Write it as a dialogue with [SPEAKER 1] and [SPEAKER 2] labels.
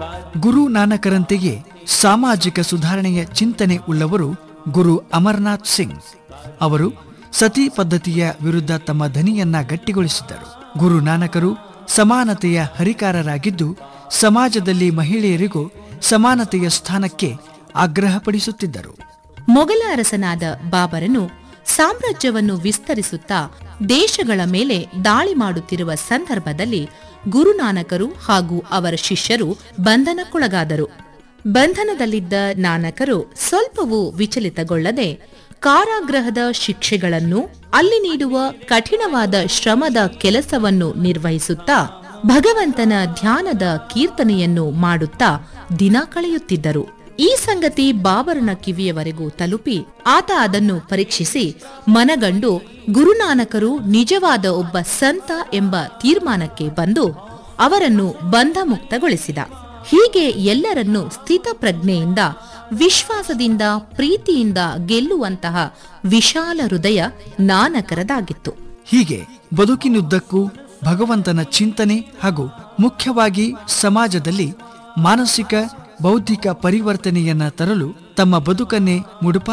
[SPEAKER 1] ಗುರು ನಾನಕರಂತೆಯೇ ಸಾಮಾಜಿಕ ಸುಧಾರಣೆಯ ಚಿಂತನೆ ಉಳ್ಳವರು ಗುರು ಅಮರ್ನಾಥ್ ಸಿಂಗ್ ಅವರು ಸತಿ ಪದ್ಧತಿಯ ವಿರುದ್ಧ ತಮ್ಮ ಧ್ವನಿಯನ್ನ ಗಟ್ಟಿಗೊಳಿಸಿದ್ದರು ಗುರು ನಾನಕರು ಸಮಾನತೆಯ ಹರಿಕಾರರಾಗಿದ್ದು ಸಮಾಜದಲ್ಲಿ ಮಹಿಳೆಯರಿಗೂ ಸಮಾನತೆಯ ಸ್ಥಾನಕ್ಕೆ ಆಗ್ರಹಪಡಿಸುತ್ತಿದ್ದರು
[SPEAKER 2] ಮೊಘಲ ಅರಸನಾದ ಬಾಬರನು ಸಾಮ್ರಾಜ್ಯವನ್ನು ವಿಸ್ತರಿಸುತ್ತಾ ದೇಶಗಳ ಮೇಲೆ ದಾಳಿ ಮಾಡುತ್ತಿರುವ ಸಂದರ್ಭದಲ್ಲಿ ಗುರುನಾನಕರು ಹಾಗೂ ಅವರ ಶಿಷ್ಯರು ಬಂಧನಕ್ಕೊಳಗಾದರು ಬಂಧನದಲ್ಲಿದ್ದ ನಾನಕರು ಸ್ವಲ್ಪವೂ ವಿಚಲಿತಗೊಳ್ಳದೆ ಕಾರಾಗೃಹದ ಶಿಕ್ಷೆಗಳನ್ನು ಅಲ್ಲಿ ನೀಡುವ ಕಠಿಣವಾದ ಶ್ರಮದ ಕೆಲಸವನ್ನು ನಿರ್ವಹಿಸುತ್ತಾ ಭಗವಂತನ ಧ್ಯಾನದ ಕೀರ್ತನೆಯನ್ನು ಮಾಡುತ್ತಾ ದಿನ ಕಳೆಯುತ್ತಿದ್ದರು ಈ ಸಂಗತಿ ಬಾಬರನ ಕಿವಿಯವರೆಗೂ ತಲುಪಿ ಆತ ಅದನ್ನು ಪರೀಕ್ಷಿಸಿ ಮನಗಂಡು ಗುರುನಾನಕರು ನಿಜವಾದ ಒಬ್ಬ ಸಂತ ಎಂಬ ತೀರ್ಮಾನಕ್ಕೆ ಬಂದು ಅವರನ್ನು ಬಂಧಮುಕ್ತಗೊಳಿಸಿದ ಹೀಗೆ ಎಲ್ಲರನ್ನೂ ಸ್ಥಿತಪ್ರಜ್ಞೆಯಿಂದ ವಿಶ್ವಾಸದಿಂದ ಪ್ರೀತಿಯಿಂದ ಗೆಲ್ಲುವಂತಹ ವಿಶಾಲ ಹೃದಯ ನಾನಕರದಾಗಿತ್ತು
[SPEAKER 1] ಹೀಗೆ ಬದುಕಿನುದ್ದಕ್ಕೂ ಭಗವಂತನ ಚಿಂತನೆ ಹಾಗೂ ಮುಖ್ಯವಾಗಿ ಸಮಾಜದಲ್ಲಿ ಮಾನಸಿಕ ಬೌದ್ಧಿಕ ಪರಿವರ್ತನೆಯನ್ನ ತರಲು ತಮ್ಮ ಬದುಕನ್ನೇ ಮುಡುಪಾಗಿ